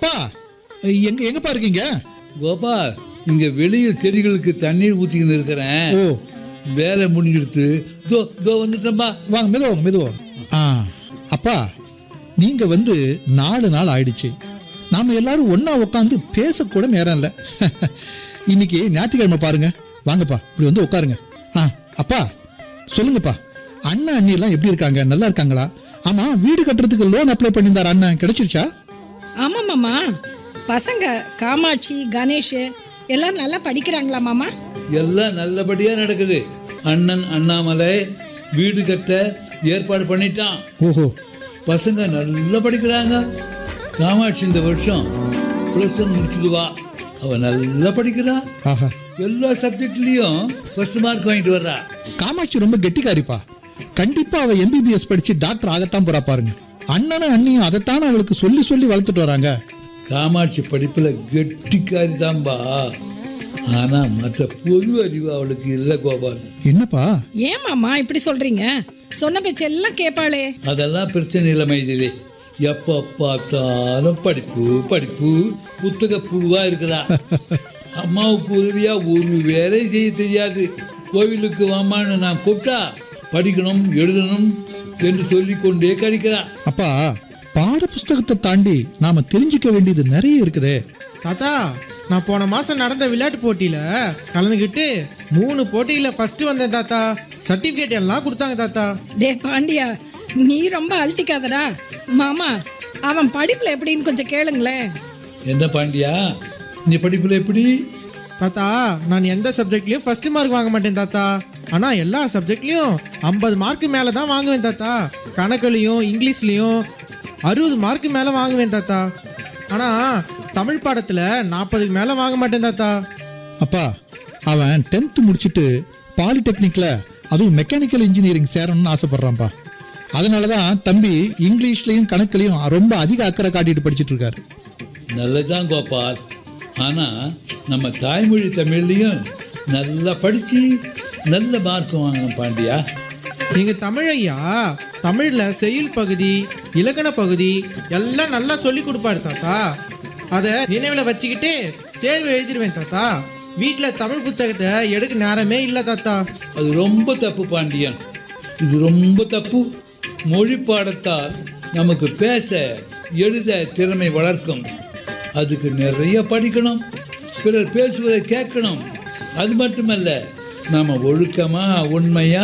அப்பா எங்க எங்கப்பா இருக்கீங்க கோபால் இங்க வெளியில் செடிகளுக்கு தண்ணீர் ஊத்திக்கின்னு இருக்கிறேன் ஓ வேலை முடிஞ்சிடுத்து தோ தோ வந்துட்டேன்பா வாங்க மெதுவா வாங்க, மெதுவா ஆ அப்பா நீங்க வந்து நாலு நாள் ஆயிடுச்சு நாம எல்லாரும் ஒண்ணா உட்காந்து பேசக்கூட நேரம் இல்லை இன்னைக்கு ஞாயிற்றுக்கிழமை பாருங்க வாங்கப்பா இப்படி வந்து உட்காருங்க ஆ அப்பா சொல்லுங்கப்பா அண்ணன் அண்ணி எல்லாம் எப்படி இருக்காங்க நல்லா இருக்காங்களா ஆமா வீடு கட்டுறதுக்கு லோன் அப்ளை பண்ணியிருந்தார் அண்ணன் கிடைச்சிருச்சா ஆமா மாமா பசங்க காமாட்சி கணேஷ் எல்லாம் நல்லா படிக்கிறாங்களா மாமா எல்லாம் நல்லபடியா நடக்குது அண்ணன் அண்ணாமலை வீடு கட்ட ஏற்பாடு பண்ணிட்டான் ஓஹோ பசங்க நல்லா படிக்கிறாங்க காமாட்சி இந்த வருஷம் ப்ளஸ் ஒன் முடிச்சுடுவா அவ நல்லா படிக்கிறா ஆஹா எல்லா சப்ஜெக்ட்லயும் ஃபர்ஸ்ட் மார்க் வாங்கிட்டு வர்றா காமாட்சி ரொம்ப கெட்டிக்காரிப்பா கண்டிப்பா அவ எம்பிபிஎஸ் படிச்சு டாக்டர் ஆகத்தான் போறா பாருங்க அண்ணனும் அண்ணியும் அதைத்தானே அவளுக்கு சொல்லி சொல்லி வளர்த்துட்டு வராங்க காமாட்சி படிப்புல கெட்டிக்காரி தான்பா ஆனா மற்ற பொது அறிவு அவளுக்கு இல்லை கோபால் என்னப்பா ஏன் மாமா இப்படி சொல்றீங்க சொன்ன பேச்சு எல்லாம் கேட்பாளே அதெல்லாம் பிரச்சனை இல்லை மைதிலி எப்போ பார்த்தாலும் படிப்பு படிப்பு புத்தக புழுவா இருக்கிறா அம்மாவுக்கு உதவியா ஒரு வேலை செய்ய தெரியாது கோவிலுக்கு வாமான்னு நான் கூப்பிட்டா படிக்கணும் எழுதணும் என்று சொல்லிக் கொண்டே கடிக்கிறா அப்பா பாட புஸ்தகத்தை தாண்டி நாம தெரிஞ்சுக்க வேண்டியது நிறைய இருக்குதே தாத்தா நான் போன மாசம் நடந்த விளையாட்டு போட்டியில கலந்துக்கிட்டு மூணு போட்டியில ஃபர்ஸ்ட் வந்தேன் தாத்தா சர்டிபிகேட் எல்லாம் கொடுத்தாங்க தாத்தா டே பாண்டியா நீ ரொம்ப அழட்டிக்காதடா மாமா அவன் படிப்புல எப்படின்னு கொஞ்சம் கேளுங்களேன் என்ன பாண்டியா நீ படிப்புல எப்படி தாத்தா நான் எந்த சப்ஜெக்ட்லயும் ஃபர்ஸ்ட் மார்க் வாங்க மாட்டேன் தாத்தா ஆனா எல்லா சப்ஜெக்ட்லயும் ஐம்பது மார்க் மேல தான் வாங்குவேன் தாத்தா கணக்குலயும் இங்கிலீஷ்லயும் அறுபது மார்க் மேல வாங்குவேன் தாத்தா ஆனா தமிழ் பாடத்துல நாற்பதுக்கு மேல வாங்க மாட்டேன் தாத்தா அப்பா அவன் டென்த் முடிச்சுட்டு பாலிடெக்னிக்ல அதுவும் மெக்கானிக்கல் இன்ஜினியரிங் சேரணும்னு ஆசைப்படுறான்ப்பா அதனாலதான் தம்பி இங்கிலீஷ்லயும் கணக்குலயும் ரொம்ப அதிக அக்கறை காட்டிட்டு படிச்சிட்டு இருக்காரு நல்லதுதான் கோபால் ஆனா நம்ம தாய்மொழி தமிழ்லையும் நல்லா படிச்சு நல்ல மார்க் வாங்கணும் பாண்டியா நீங்க தமிழ் ஐயா தமிழ்ல செய்யுள் பகுதி இலக்கண பகுதி எல்லாம் நல்லா சொல்லி கொடுப்பாரு தாத்தா அதை நினைவுல வச்சுக்கிட்டு தேர்வு எழுதிடுவேன் தாத்தா வீட்ல தமிழ் புத்தகத்தை எடுக்க நேரமே இல்லை தாத்தா அது ரொம்ப தப்பு பாண்டியன் இது ரொம்ப தப்பு மொழி பாடத்தால் நமக்கு பேச எழுத திறமை வளர்க்கும் அதுக்கு நிறைய படிக்கணும் பிறர் பேசுவதை கேட்கணும் அது மட்டுமல்ல நாம ஒழுக்கமா உண்மையா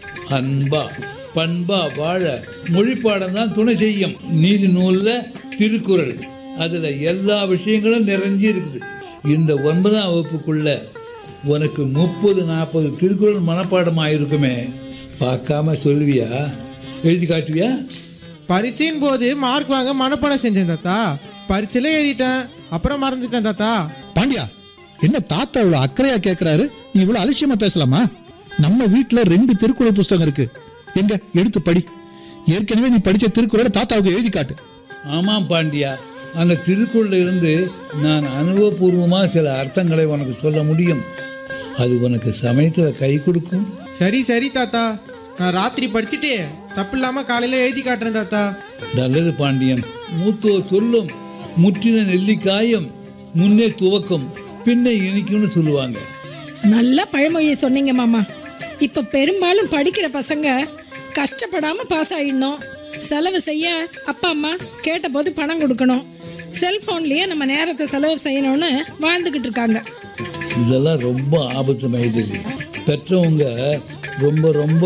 அன்பா பண்பா வாழ மொழி பாடம் தான் துணை செய்யும் நீதி நூலில் திருக்குறள் அதில் எல்லா விஷயங்களும் நிறைஞ்சு இருக்குது இந்த ஒன்பதாம் வகுப்புக்குள்ள உனக்கு முப்பது நாற்பது திருக்குறள் மனப்பாடம் ஆயிருக்குமே பார்க்காம சொல்லுவியா எழுதி காட்டுவியா பரீட்சையின் போது மார்க் வாங்க மனப்பாடம் செஞ்சேன் தாத்தா பரீட்சையில எழுதிட்டேன் அப்புறம் மறந்துட்டேன் தாத்தா பாண்டியா என்ன தாத்தா இவ்வளவு அக்கறையா கேக்குறாரு நீ இவ்வளவு அலட்சியமா பேசலாமா நம்ம வீட்ல ரெண்டு திருக்குறள் புஸ்தகம் இருக்கு எங்க எடுத்து படி ஏற்கனவே நீ படிச்ச திருக்குறளை தாத்தாவுக்கு எழுதி காட்டு ஆமாம் பாண்டியா அந்த திருக்குறளில் இருந்து நான் அனுபவபூர்வமாக சில அர்த்தங்களை உனக்கு சொல்ல முடியும் அது உனக்கு சமயத்தில் கை கொடுக்கும் சரி சரி தாத்தா நான் ராத்திரி படிச்சுட்டு தப்பு இல்லாம காலையில எழுதி காட்டுறேன் தாத்தா நல்லது பாண்டியன் மூத்தோர் சொல்லும் முற்றின நெல்லிக்காயும் முன்னே துவக்கும் பின்னே இனிக்கும்னு சொல்லுவாங்க நல்ல பழமொழியை சொன்னீங்க மாமா இப்ப பெரும்பாலும் படிக்கிற பசங்க கஷ்டப்படாம பாஸ் ஆயிடணும் செலவு செய்ய அப்பா அம்மா கேட்டபோது பணம் கொடுக்கணும் செல்போன்லயே நம்ம நேரத்தை செலவு செய்யணும்னு வாழ்ந்துகிட்டு இருக்காங்க இதெல்லாம் ரொம்ப ஆபத்து மைதிலி பெற்றவங்க ரொம்ப ரொம்ப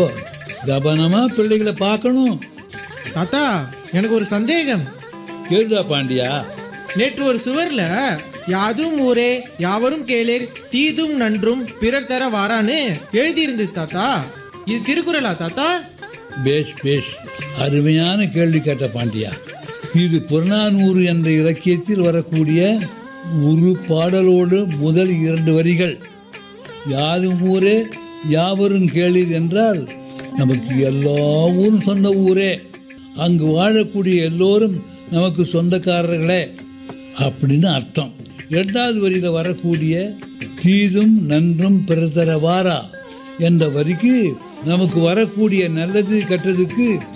கவனமாக பிள்ளைகளை பார்க்கணும் தாத்தா எனக்கு ஒரு சந்தேகம் கேளுடா பாண்டியா நேற்று ஒரு சுவர்ல யாதும் ஊரே யாவரும் கேளீர் தீதும் நன்றும் பிறர் தர வாரான்னு எழுதியிருந்தது தாத்தா இது திருக்குறளா தாத்தா பேஷ் பேஷ் அருமையான கேள்வி கேட்ட பாண்டியா இது புறநானூறு என்ற இலக்கியத்தில் வரக்கூடிய ஒரு பாடலோடு முதல் இரண்டு வரிகள் யாதும் ஊரே யாவரும் கேளீர் என்றால் நமக்கு எல்லா ஊரும் சொந்த ஊரே அங்கு வாழக்கூடிய எல்லோரும் நமக்கு சொந்தக்காரர்களே அப்படின்னு அர்த்தம் இரண்டாவது வரியில் வரக்கூடிய தீதும் நன்றும் பிறதர வாரா என்ற வரிக்கு நமக்கு வரக்கூடிய நல்லது கெட்டதுக்கு